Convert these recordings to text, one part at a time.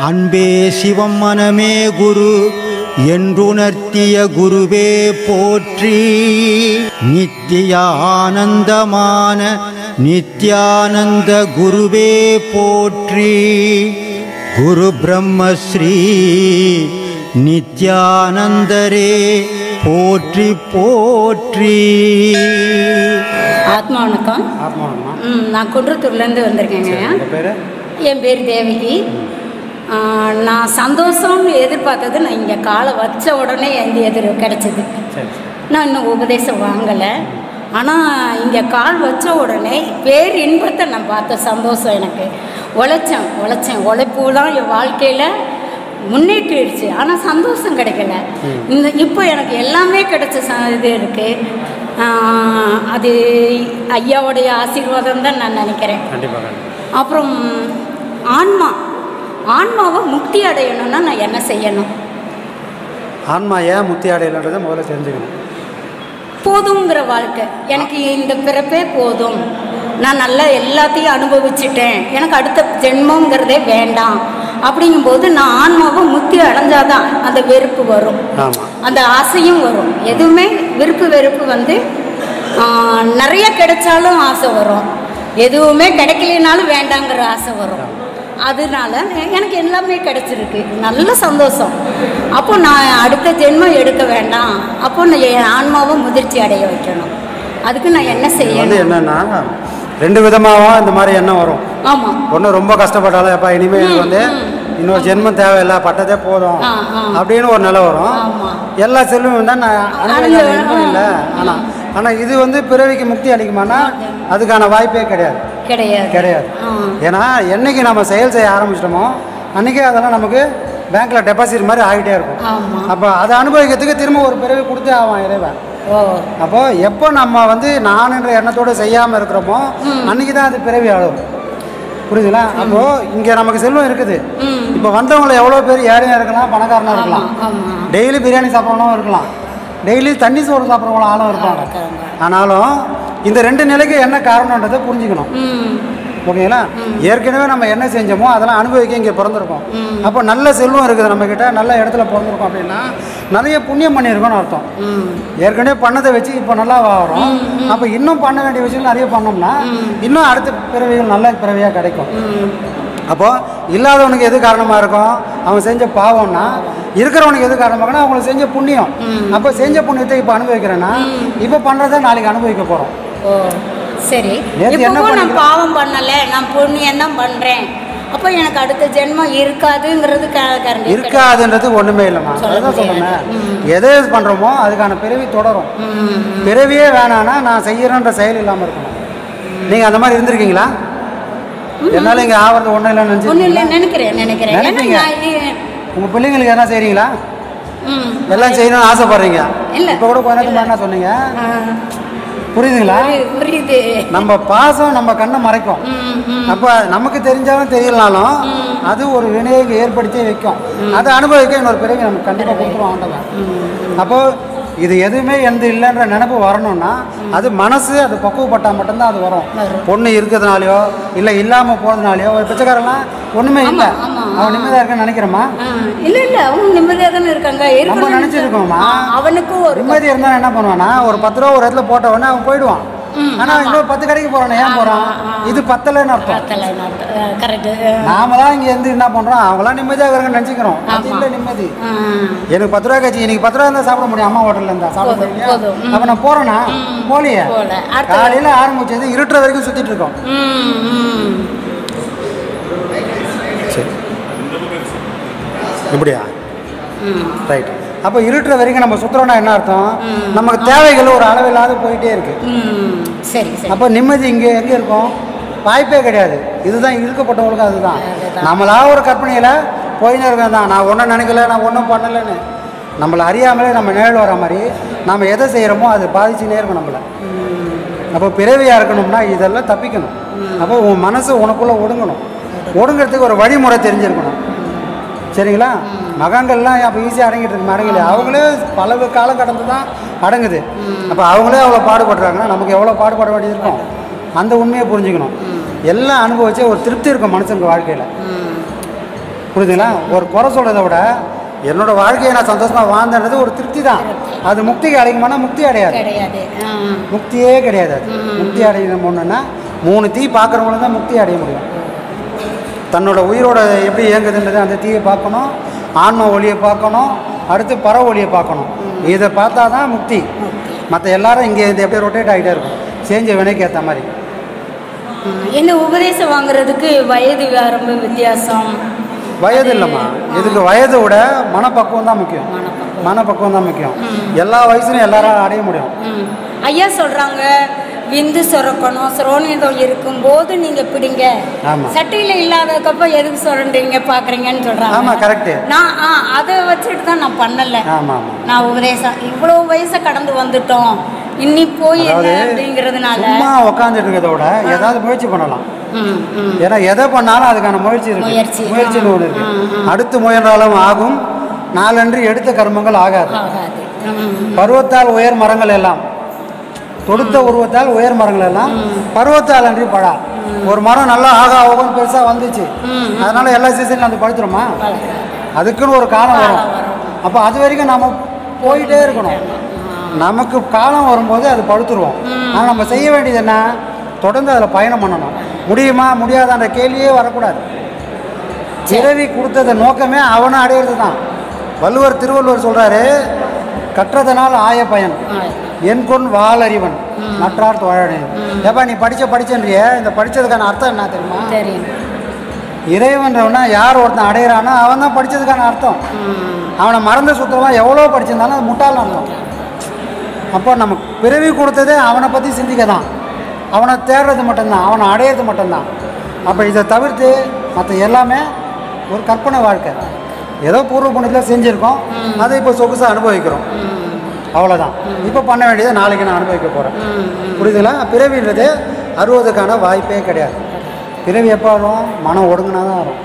அன்பே சிவம் மனமே குரு என்றுணர்த்திய குருவே போற்றி நித்திய ஆனந்தமான நித்யானந்த குருவே போற்றி குரு பிரம்மஸ்ரீ நித்யானந்தரே போற்றி போற்றி ஆத்மா வணக்கம் ஆத்மாவா ம், நான் குன்றத்தூர்லேருந்து வந்திருக்கேங்க உங்கள் பேர் என் பேர் தேவகி ஆ, நான் சந்தோஷம்னு எதிர்பார்த்தது நான் இங்கே காலை வச்ச உடனே எந்த எதிர் கிடச்சிது சரி நான் இன்னும் உபதேசம் வாங்கலை ஆனால் இங்கே கால் வச்ச உடனே பேர் இன்பத்தை நான் பார்த்த சந்தோஷம் எனக்கு உழைச்சேன் உழைச்சேன் உழைப்பு தான் என் வாழ்க்கையில் முன்னேற்றிடுச்சு ஆனால் சந்தோஷம் கிடைக்கல இந்த இப்போ எனக்கு எல்லாமே கிடைச்ச ச இது இருக்குது அது ஐயாவுடைய ஆசீர்வாதம் தான் நான் நினைக்கிறேன் கண்டிப்பாக கண்டிப்பாக அப்புறம் ஆன்மா ஆன்மாவை முக்தி அடையணும்னா நான் என்ன செய்யணும் ஆன்மா ஏன் முத்தி அடையலைன்றதை முதல்ல தெரிஞ்சுக்கணும் போதுங்கிற வாழ்க்கை எனக்கு இந்த பிறப்பே போதும் நான் நல்லா எல்லாத்தையும் அனுபவிச்சிட்டேன் எனக்கு அடுத்த ஜென்மங்கிறதே வேண்டாம் அப்படிங்கும்போது நான் ஆன்மாவை முத்தி அடைஞ்சாதான் அந்த வெறுப்பு வரும் ஆமாம் அந்த ஆசையும் வரும் எதுவுமே விருப்பு வெறுப்பு வந்து ஆ, நிறைய கிடைச்சாலும் ஆசை வரும் எதுவுமே கிடைக்கலனாலும் வேண்டாங்கிற ஆசை வரும் அதனால எனக்கு எல்லாமே கிடைச்சிருக்கு நல்ல சந்தோஷம் அப்போ நான் அடுத்த ஜென்மம் எடுக்க வேண்டாம் அப்போ நான் என் ஆன்மாவை முதிர்ச்சி அடைய வைக்கணும் அதுக்கு நான் என்ன வந்து செய்யணும் என்னன்னா ரெண்டு விதமாகவும் இந்த மாதிரி எண்ணம் வரும் ஆமாம் ஒன்று ரொம்ப கஷ்டப்பட்டாலும் எப்பா இனிமேல் எனக்கு வந்து இன்னொரு ஜென்மம் தேவையில்லை பட்டதே போதும் ஆ ஆ அப்படின்னு ஒரு நிலை வரும் ஆமாம் எல்லா செல்வம் தான் நான் அனுபவிக்காத இன்பம் இல்லை ஆனால் ஆனால் இது வந்து பிறவிக்கு முக்தி அளிக்குமானா அதுக்கான வாய்ப்பே கிடையாது கிடையாது கிடையாது ஆ ஏன்னா என்னைக்கு நம்ம செயல் செய்ய ஆரம்பிச்சிட்டோமோ அன்றைக்கே அதெல்லாம் நமக்கு பேங்க்கில் டெபாசிட் மாதிரி ஆகிட்டே இருக்கும் ஆமாம் அப்போ அதை அனுபவிக்கிறதுக்கு திரும்ப ஒரு பிறவி கொடுத்தே ஆவான் இறைவன் ஓ அப்போ எப்போ நம்ம வந்து நானுன்ற எண்ணத்தோடு செய்யாமல் இருக்கிறோமோ அன்னைக்கு தான் அது பிறவி ஆகும் புரியுதுங்களா அப்போ இங்கே நமக்கு செல்வம் இருக்குது ம் இப்போ வந்தவங்கள எவ்வளோ பேர் ஏழையாக இருக்கலாம் பணக்காரனாக இருக்கலாம் ஆமாம் ஆமாம் டெய்லி பிரியாணி சாப்பிட்றவங்களும் இருக்கலாம் டெய்லி தண்ணி சோறு சாப்பிட்றவங்களும் ஆளும் இருப்பாங்க இருக்கிறாங்க ஆனாலும் இந்த ரெண்டு நிலைக்கு என்ன காரணன்றதை புரிஞ்சுக்கணும் ம் ஓகேங்களா ஏற்கனவே நம்ம என்ன செஞ்சோமோ அதெல்லாம் அனுபவிக்க இங்கே பிறந்திருக்கோம் அப்போ நல்ல செல்வம் இருக்குது நம்மக்கிட்ட நல்ல இடத்துல பிறந்திருக்கோம் அப்படின்னா நிறைய புண்ணியம் பண்ணியிருக்கோம்னு அர்த்தம் ம் ஏற்கனவே பண்ணதை வச்சு இப்போ நல்லா வரோம் அப்போ இன்னும் பண்ண வேண்டிய விஷயங்கள் நிறைய பண்ணோம்னா இன்னும் அடுத்த பிறவிகள் நல்ல பிறவியாக கிடைக்கும் ம் அப்போ இல்லாதவனுக்கு எது காரணமாக இருக்கும் அவன் செஞ்ச பாவம்னா இருக்கிறவனுக்கு எது காரணமாகனா அவங்களுக்கு செஞ்ச புண்ணியம் அப்போ செஞ்ச புண்ணியத்தை இப்போ அனுபவிக்கிறேன்னா இப்போ பண்ணுறதை நாளைக்கு அனுபவிக்க போகிறோம் ஓ சரி நேத்து என்ன இப்பவும் நான் பண்ணீங்க? பாவம் பண்ணல நான் புண்ணியம் தான் பண்றேன் அப்போ எனக்கு அடுத்த ஜென்மம் இருக்காதுங்கிறது கரண்டி இருக்காதுன்றது ஒன்றுமே இல்லைம்மா சொல்ல அதுதான் முடியாது. சொல்லுங்க எதை எது பண்ணுறோமோ அதுக்கான பிறவி தொடரும் பிறவியே வேணான்னா நான் செய்யறேன்ற செயல் இல்லாமல் இருக்கணும் நீங்கள் அந்த மாதிரி இருந்திருக்கீங்களா என்னால் இங்கே ஆகிறது ஒன்றும் இல்லைன்னு ஒன்றும் இல்லை நினச்சி நினைக்கிறேன் நினைக்கிறேன் ஏன்னா நினைப்பீங்க. நான் இ- உங்கள் பிள்ளைங்களுக்கு என்ன செய்கிறீங்களா ம் எல்லாம் செய்யணும்னு ஆசைப்படுறீங்க இல்ல. இப்போ கூட கொஞ்ச நேரத்துக்கு என்ன சொன்னீங்க ஆ, புரியுதுங்களா புரியுது, புரியுது நம்ம பாசம் நம்ம கண்ணை மறைக்கும் ம் ம் அப்போ நமக்கு தெரிஞ்சாலும் தெரியலனாலும் அது ஒரு வினையை ஏற்படுத்தி வைக்கும் அதை அனுபவிக்க இன்னொரு பிறகு நமக்கு கண்டிப்பாக கொடுத்துருவோம் ஆண்டவன் அப்போ இது எதுவுமே எந்த இல்லைன்ற நினைப்பு வரணும்னா அது மனசு அது பக்குவப்பட்டால் மட்டும்தான் அது வரும் பொண்ணு இருக்கிறதுனாலையோ இல்லை இல்லாமல் போகிறதுனாலையோ ஒரு பிச்சைக்காரெல்லாம் ஒன்றுமே இல்லை ஆமா. அவன் நிம்மதியாக இருக்கன்னு நினைக்கிறோமா ஆ, இல்ல இல்ல அவங்க நிம்மதியாக தானே இருக்காங்க நம்ம இருக்கணும்னு நினச்சிருக்கோம்மா ஆ, அவனுக்கும் ஒரு நிம்மதி இருந்தால் என்ன பண்ணுவானா ஒரு பத்து ரூபா ஒரு இடத்துல போட்ட உடனே அவன் போயிடுவான் ஆனால் இன்னொரு பத்து கடைக்கு போகிறான் ஏன் போகிறான் இது பத்தலைன்னு அர்த்தம் கரெக்டு நாம தான் இங்கே இருந்து என்ன பண்ணுறோம் அவங்களாம் நிம்மதியாக இருக்காங்கன்னு நினச்சிக்கிறோம் அது இல்லை நிம்மதி எனக்கு பத்து ரூபா கட்சி இன்னைக்கு பத்து ரூபா இருந்தால் சாப்பிட முடியும் அம்மா ஹோட்டலில் இருந்தா சாப்பிட போதும், முடியும் போதும். ம். அப்போ நான் போகிறேன்னா போலியே போல அடுத்த காலையில் ஆரம்பிச்சது இருட்டுற வரைக்கும் சுற்றிட்டு இருக்கோம் ம் ம் சரி இப்படியா ம் ரைட் அப்போ இருட்டுற வரைக்கும் நம்ம சுற்றுறோம்னா என்ன அர்த்தம் நமக்கு தேவைகள் ஒரு அளவில்லாத போயிட்டே இருக்கு ம் சரி சரி அப்போ நிம்மதி இங்கே எங்கே இருக்கும் வாய்ப்பே கிடையாது இதுதான் இருக்கப்பட்டவங்களுக்கு அதுதான் அதுதான். நம்மளா ஒரு கற்பனையில் போயினே இருக்கோம் தான் நான் ஒன்றும் நினைக்கல நான் ஒன்றும் பண்ணலைன்னு நம்மளை அறியாமலே நம்ம நிழல் வர மாதிரி நாம் எதை செய்கிறோமோ அது பாதிச்சுனே இருக்கும் நம்மளை அப்போ பிறவியாக இருக்கணும்னா இதெல்லாம் தப்பிக்கணும் அப்போ உன் மனசு உனக்குள்ளே ஒடுங்கணும் ஒடுங்கிறதுக்கு ஒரு வழிமுறை தெரிஞ்சிருக்கணும் சரிங்களா மகான்கள்லாம் அப்போ ஈஸியாக அடங்கிட்டு இருக்கு அடங்கல அவங்களே பல காலம் கடந்து தான் அடங்குது அப்போ அவங்களே அவ்வளோ பாடுபடுறாங்கன்னா நமக்கு எவ்வளோ பாடுபட வேண்டியது இருக்கும் அந்த உண்மையை புரிஞ்சுக்கணும் எல்லாம் அனுபவிச்சு ஒரு திருப்தி இருக்கும் மனுஷனுக்கு வாழ்க்கையில் புரியுதுங்களா ஒரு குறை சொல்கிறத விட என்னோட வாழ்க்கையை நான் சந்தோஷமாக வாழ்ந்தது ஒரு திருப்தி தான் அது முக்திக்கு அடைக்குமானா முக்தி அடையாது கிடையாது ஆ. முக்தியே கிடையாது அது முக்தி அடையணும் ஒன்றுன்னா மூணு தீ பார்க்குறவங்களும் தான் முக்தி அடைய முடியும் தன்னோட உயிரோட எப்படி இயங்குதுன்றது அந்த தீயை பார்க்கணும் ஆன்ம ஒளியை பார்க்கணும் அடுத்து பற ஒளியை பார்க்கணும் இதை பார்த்தா தான் முக்தி மற்ற எல்லாரும் இங்கே இது எப்படியே ரொட்டேட் ஆகிட்டே இருக்கும் செஞ்ச வினைக்கு ஏற்ற மாதிரி ம். இந்த உபதேசம் வாங்குறதுக்கு வயது வரம்பு வித்தியாசம் வயது இல்லைம்மா இதுக்கு வயதை விட மனப்பக்குவம் தான் முக்கியம் மனப்பக்குவம். மனப்பக்குவம் தான் முக்கியம் எல்லா வயசுலையும் எல்லாரும் அடைய முடியும் ம். ஐயா சொல்றாங்க விந்து சுரக்கணும் சுரோனிதம் இருக்கும்போது நீங்க பிடிங்க ஆமா. சட்டையில இல்லாதக்கப்ப எதுக்கு சுரண்டுறீங்க பாக்குறீங்கன்னு சொல்றாங்க ஆமாம் கரெக்டு நான் ஆ அதை வச்சுட்டு தான் நான் பண்ணல ஆமாம் ஆமாம் நான் உபதேசம் இவ்வளோ வயசை கடந்து வந்துட்டோம் இன்னி போய் என்ன அதாவது அப்படிங்கிறதுனால சும்மா உட்காந்துட்டு இருக்கிறத விட ஏதாவது முயற்சி பண்ணலாம் ம், ம். ஏன்னா எதை பண்ணாலும் அதுக்கான முயற்சி முயற்சி, இருக்கு முயற்சின்னு ஒன்று இருக்கு ஆ, அடுத்து முயன்றாலும் ஆகும் நாளன்று எடுத்த கர்மங்கள் ஆகாது ஆகாது ம், பருவத்தால் உயர் மரங்கள் எல்லாம் தொடுத்த உருவத்தால் உயர் மரங்கள் எல்லாம் பருவத்தால் அன்றி பழா ஒரு மரம் நல்லா ஆகா ஆகும் பெருசா வந்துச்சு ம். அதனால எல்லா சீசன்லையும் அது படுத்துருமா வளராது. அதுக்குன்னு ஒரு காலம் வரும் காலம் வரும். அப்போ அது வரைக்கும் நம்ம போயிட்டே இருக்கணும் நமக்கு காலம் வரும்போது அது படுத்துருவோம் ஆனால் நம்ம செய்ய வேண்டியது என்ன தொடர்ந்து அதில் பயணம் பண்ணணும் முடியுமா முடியாதான்ற கேள்வியே வரக்கூடாது பிறவி கொடுத்தத நோக்கமே அவனை அடையிறது தான் வள்ளுவர் திருவள்ளுவர் சொல்றாரு கற்றதனால் ஆய பயன் ஆ. என் கொன் வாளறிவன் நற்றார் தோழனே ஏப்பா நீ படிச்ச படிச்சன்றிய இந்த படிச்சதுக்கான அர்த்தம் என்ன தெரியுமா தெரியும் இறைவன்றவனா யார் ஒருத்தன் அடையிறானோ அவன் தான் படிச்சதுக்கான அர்த்தம் ம். அவனை மறந்து சுத்தமாக எவ்வளோ படிச்சிருந்தாலும் அது முட்டாள் அர்த்தம் அப்போ நம்ம பிறவி கொடுத்ததே அவனை பற்றி சிந்திக்க தான் அவனை தேடுறது மட்டும்தான் அவனை அடையிறது மட்டும்தான் அப்போ இதை தவிர்த்து மற்ற எல்லாமே ஒரு கற்பனை வாழ்க்கை ஏதோ பூர்வ புண்ணியத்தில் செஞ்சுருக்கோம் அதை இப்போ சொகுசாக அனுபவிக்கிறோம் அவ்வளோதான் இப்போ பண்ண வேண்டியதை நாளைக்கு நான் அனுபவிக்க போகிறேன் புரியுதுங்களா பிறவின்றது அறுபதுக்கான வாய்ப்பே கிடையாது பிறவி எப்போ வரும் மனம் ஒடுங்கினா தான் வரும்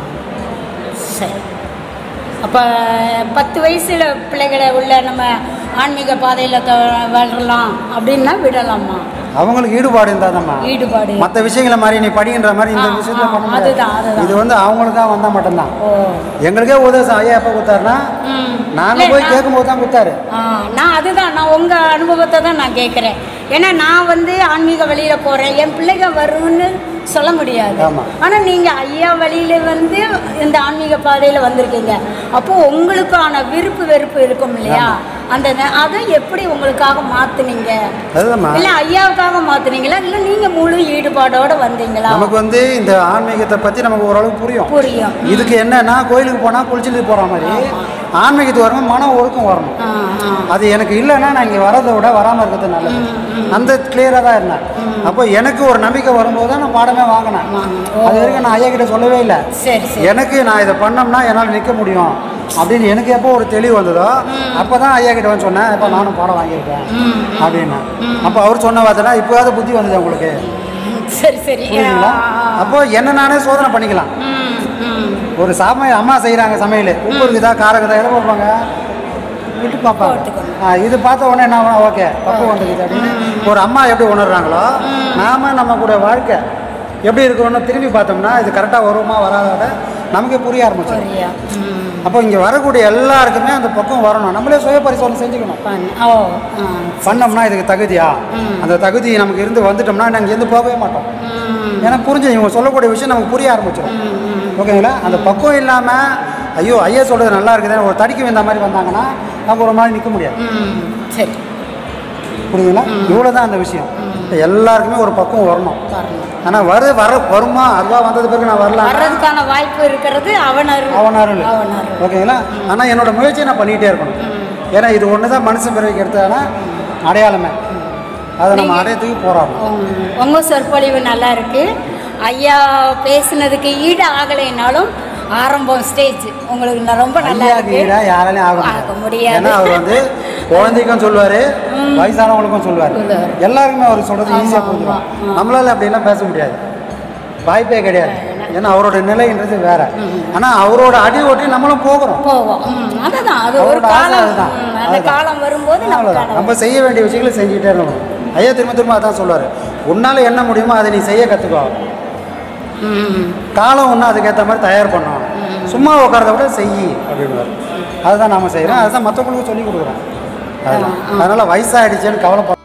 சரி அப்போ பத்து வயசில் பிள்ளைகளை உள்ள நம்ம ஆன்மீக பாதையில் வளரலாம் அப்படின்னா விடலாமா அவங்களுக்கு ஈடுபாடு இருந்தால் தான்மா ஈடுபாடு மற்ற விஷயங்களை மாதிரி நீ படிக்கின்ற மாதிரி இந்த ஆ, விஷயத்துல ஆ, பண்ண முடியாது. அதுதான், அதுதான். இது வந்து அவங்களுக்காக வந்தால் மட்டும்தான் ஓ எங்களுக்கே உதவி ஐயா எப்போ கொடுத்தாருன்னா ம். நாங்கள் இல்லை, போய் நான்- கேட்கும்போது தான் கொடுத்தாரு ஆ, நான் அதுதான் நான் உங்கள் அனுபவத்தை தான் நான் கேட்குறேன் ஏன்னா நான் வந்து ஆன்மீக வழியில் போகிறேன் என் பிள்ளைங்க வரும்னு சொல்ல முடியாது ஆமா. ஆனால் நீங்கள் ஐயா வழியில் வந்து இந்த ஆன்மீக பாதையில் வந்திருக்கீங்க அப்போ உங்களுக்கான விருப்பு வெறுப்பு இருக்கும் இல்லையா அந்த ந- அதை எப்படி உங்களுக்காக மாற்றுனீங்க அதுதான்மா இல்லை ஐயாவுக்காக மாற்றுனீங்களா இல்லை நீங்கள் முழு ஈடுபாடோட வந்தீங்களா நமக்கு வந்து இந்த ஆன்மீகத்தை பற்றி நமக்கு ஓரளவுக்கு புரியும் புரியும் இதுக்கு என்னன்னா கோயிலுக்கு போனால் குளிச்சுட்டு போகிற மாதிரி ஆன்மீகத்துக்கு வரணும் மன ஒழுக்கம் வரணும் ஆ ஆ அது எனக்கு இல்லைன்னா நான் இங்கே வரதை விட வராமல் இருக்கிறது நல்லது அந்த கிளியராக தான் இருந்தேன் அப்போ எனக்கு ஒரு நம்பிக்கை வரும்போது தான் நான் பாடமே வாங்கினேன் வாங்கினேன். ஓ. அது வரைக்கும் நான் ஐயா கிட்ட சொல்லவே இல்லை சரி சரி எனக்கு நான் இதை பண்ணோம்னா என்னால் நிற்க முடியும் அப்படின்னு எனக்கு எப்போ ஒரு தெளிவு வந்ததோ அப்போ தான் ஐயா கிட்ட வந்து சொன்னேன் இப்போ நானும் பாடம் வாங்கியிருக்கேன் ம் அப்படின்னு அப்போ அவர் சொன்ன வார்த்தைனா இப்போயாவது புத்தி வந்தது உங்களுக்கு சரி சரி புரியுதுங்களா ஆ, ஆ. அப்போ என்ன நானே சோதனை பண்ணிக்கலாம் ம் ம் ஒரு சமையல் அம்மா செய்கிறாங்க சமையல் உப்பு இருக்குதா காரம் இருக்குதா எதை பார்ப்பாங்க விட்டு பார்ப்பாங்க போட்டுக்கணும். ஆ, இது பார்த்த உடனே என்ன ஆகும்? ஓகே பக்கம் வந்துருக்குது அப்படின்னு ஒரு அம்மா எப்படி உணர்றாங்களோ நாம நம்ம கூட வாழ்க்கை எப்படி இருக்கிறோன்னு திரும்பி பார்த்தோம்னா இது கரெக்டாக வருமா வராதோட நமக்கே புரிய ஆரம்பிச்சிடும் புரியா ம் அப்போ இங்கே வரக்கூடிய எல்லாருக்குமே அந்த பக்கம் வரணும் நம்மளே சுய பரிசோதனை செஞ்சுக்கணும் பண்ண ஓ ஆ பண்ணோம்னா இதுக்கு தகுதியா அந்த தகுதி நமக்கு இருந்து வந்துட்டோம்னா நாங்கள் இங்கேருந்து போகவே மாட்டோம் ம் ஏன்னா புரிஞ்சு இவங்க சொல்லக்கூடிய விஷயம் நமக்கு புரிய ஆரம்பிச்சிடும் ஓகேங்களா அந்த பக்குவம் இல்லாமல் ஐயோ ஐயா சொல்கிறது நல்லா இருக்குதுன்னு ஒரு தடிக்கு வந்த மாதிரி வந்தாங்கன்னா நம்ம ஒரு மாதிரி நிற்க முடியாது ம் சரி புரியுதுங்களா இவ்வளோ தான் அந்த விஷயம் இப்ப எல்லாருக்குமே ஒரு பக்குவம் வரணும் வரணும் ஆனால் வரு வர வருமா அதுவா வந்தது பிறகு நான் வரலாம் வர்றதுக்கான வாய்ப்பு இருக்கிறது அவனர் அவன் அருள் அவனர் ஓகேங்களா ஆனால் என்னோட முயற்சியை நான் பண்ணிகிட்டே இருக்கணும் ஏன்னா இது ஒன்று தான் மனுஷன் பிறவிக்கு எடுத்ததுன்னா அடையாளமே அதை நம்ம அடையத்துக்கு போராடணும் உங்க சொற்பொழிவு நல்லா இருக்கு ஐயா பேசுனதுக்கு ஈடு ஆகலைனாலும் ஆரம்பம் ஸ்டேஜ் உங்களுக்கு நான் ரொம்ப நல்லா ஐயாக்கு இருக்கு ஈடா யாராலையும் ஆக ஆக முடியாது முடியாது. ஏன்னா அவர் வந்து குழந்தைக்கும் சொல்லுவார் வயசானவங்களுக்கும் சொல்லுவார் சொல்லுவாரு. எல்லாருக்குமே அவர் சொல்கிறது ஈஸியாக ஆமா, புரிஞ்சிடும் ஆமா. நம்மளால அப்படிலாம் பேச முடியாது வாய்ப்பே கிடையாது ஏன்னா அவரோட நிலைன்றது வேற ஆனால் அவரோட அடி ஓட்டி நம்மளும் போகிறோம் போவோம் ம், அதுதான் அது ஒரு அவரோட ஆசை காலம் அதுதான். ம், அந்த அதுதான். காலம் வரும்போது அவ்வளவுதான். நமக்கான நம்ம செய்ய வேண்டிய விஷயங்களை செஞ்சுக்கிட்டே இருக்கணும் ஐயா திரும்ப திரும்ப அதான் சொல்லுவார் உன்னால் என்ன முடியுமோ அதை நீ செய்ய கற்றுக்கோ ம் காலம் ஒன்றும் அதுக்கேற்ற மாதிரி தயார் பண்ணும் சும்மா உட்காரத விட செய் அப்படின்வார் அதுதான் நாம செய்கிறோம் அதுதான் மற்றவங்களுக்கு சொல்லி கொடுக்குறோம் அதுதான் அதனால் வயசாகிடுச்சேன்னு கவலைப்பட